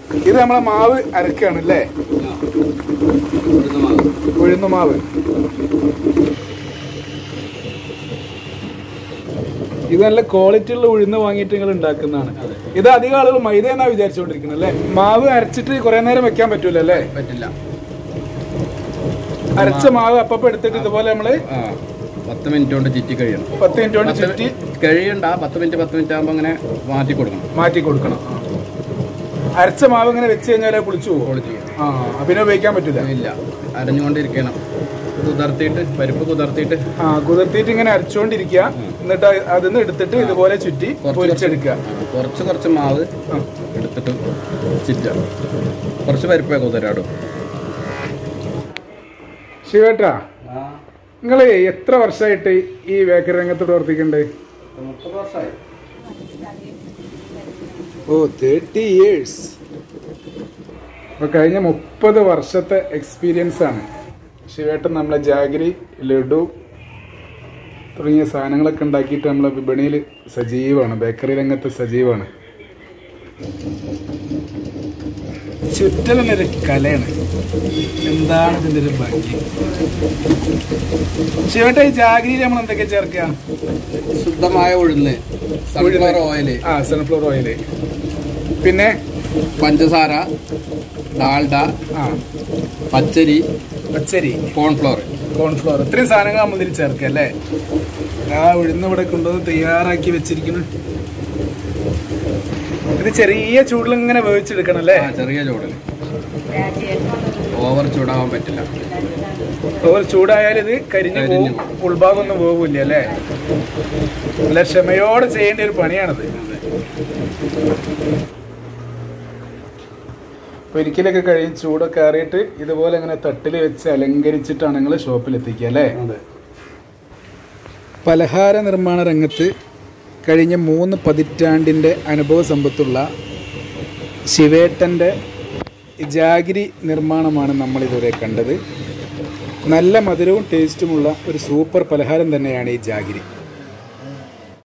ഇത് നമ്മളെ മാവ് അരക്കുകയാണ് അല്ലേ ഉഴുന്നു മാവ് ഇത് നല്ല ക്വാളിറ്റി ഉള്ള ഉഴുന്ന് വാങ്ങിയിട്ട് നിങ്ങൾ ഉണ്ടാക്കുന്നതാണ് ഇത് അധികം ആളുകൾ മൈദ എന്നാ വിചാരിച്ചുകൊണ്ടിരിക്കുന്നത് അല്ലേ മാവ് അരച്ചിട്ട് കുറെ നേരം വെക്കാൻ പറ്റൂല അല്ലേ പറ്റില്ല അരച്ച മാവ് അപ്പപ്പ എടുത്തിട്ട് ഇതുപോലെ നമ്മള് ആ പത്ത് മിനിറ്റ് കൊണ്ട് ചുറ്റി കഴിയണം പത്ത് മിനിറ്റ് കൊണ്ട് പത്ത് ചുറ്റി കഴിയണ്ട പത്ത് മിനിറ്റ് പത്ത് മിനിറ്റ് ആകുമ്പോൾ അങ്ങനെ മാറ്റി കൊടുക്കണം മാറ്റി കൊടുക്കണം അരച്ച മാവ് ഇങ്ങനെ വെച്ച് കഴിഞ്ഞാൽ പുളിച്ചു പോകും പൊളിച്ച് ആ പിന്നെ ഉപയോഗിക്കാൻ പറ്റില്ല ഇല്ല അരഞ്ഞുകൊണ്ടിരിക്കണം കുതിർത്തിയിട്ട് പരിപ്പ് കുതിർത്തിയിട്ട് ആ കുതിർത്തിയിട്ട് ഇങ്ങനെ അരച്ചുകൊണ്ടിരിക്കുക എന്നിട്ട് അതിന്ന് എടുത്തിട്ട് ഇതുപോലെ ചുറ്റി കുറച്ച് പൊരിച്ചെടുക്കുക ആ, കുറച്ച് കുറച്ച് മാവ് ആ. എടുത്തിട്ട് ചിറ്റ കുറച്ച് പരിപ്പേ കുതിരാടും ശിവേട്ടാ നിങ്ങൾ എത്ര വർഷമായിട്ട് ഈ ബേക്കറി രംഗത്ത് പ്രവർത്തിക്കണ്ടേ ഓ തേർട്ടി ഇയേഴ്സ് അപ്പൊ കഴിഞ്ഞ മുപ്പത് വർഷത്തെ എക്സ്പീരിയൻസ് ആണ് ശിവേട്ടൻ നമ്മളെ ജാഗരി ലഡു തുടങ്ങിയ സാധനങ്ങളൊക്കെ ഉണ്ടാക്കിയിട്ട് നമ്മളെ വിപണിയിൽ സജീവമാണ് ബേക്കറി രംഗത്ത് സജീവമാണ് ചുറ്റലൊരു കലയാണ് എന്താണ് ഇതിന്റെ ഒരു ഭംഗി ശിവേട്ട ഈ ജാഗരിയിൽ നമ്മൾ എന്തൊക്കെ ചേർക്കുക ശുദ്ധമായ ഉഴുന്ന് സൺഫ്ലവർ ഓയിൽ ആ സൺഫ്ലവർ ഓയില് പിന്നെ പഞ്ചസാര ഡാൽഡ ആ പച്ചരി പച്ചരി കോൺഫ്ലവർ കോൺഫ്ലോർ ഇത്രയും സാധനങ്ങൾ നമ്മൾ ഇതിൽ ചേർക്കുക അല്ലേ ആ ഉഴുന്ന് ഇവിടെ കൊണ്ടുവന്ന് തയ്യാറാക്കി വെച്ചിരിക്കുന്നു ഇത് ചെറിയ ചൂടിൽ ഇങ്ങനെ വേവിച്ചെടുക്കണം അല്ലേ ആ ചെറിയ ചൂടിൽ ഓവർ ചൂടാവാൻ പറ്റില്ല ഓവർ ചൂടായാൽ ഇത് കരിഞ്ഞു കരിഞ്ഞു പോകും ഉൾഭാഗം ഒന്നും പോകില്ല അല്ലേ നല്ല ക്ഷമയോടെ ചെയ്യേണ്ട ഒരു പണിയാണത് അപ്പൊ ഒരിക്കലൊക്കെ കഴിയും ചൂടൊക്കെ അറിയിട്ട് ഇതുപോലെ ഇങ്ങനെ തട്ടിൽ വെച്ച് അലങ്കരിച്ചിട്ടാണ് നിങ്ങൾ ഷോപ്പിൽ എത്തിക്കുക അല്ലേ പലഹാര നിർമ്മാണ രംഗത്ത് കഴിഞ്ഞ മൂന്ന് പതിറ്റാണ്ടിൻ്റെ അനുഭവ സമ്പത്തുള്ള ശിവേട്ടൻ്റെ ജാഗിരി നിർമ്മാണമാണ് നമ്മൾ ഇതുവരെ കണ്ടത് നല്ല മധുരവും ടേസ്റ്റുമുള്ള ഒരു സൂപ്പർ പലഹാരം തന്നെയാണ് ഈ ജാഗിരി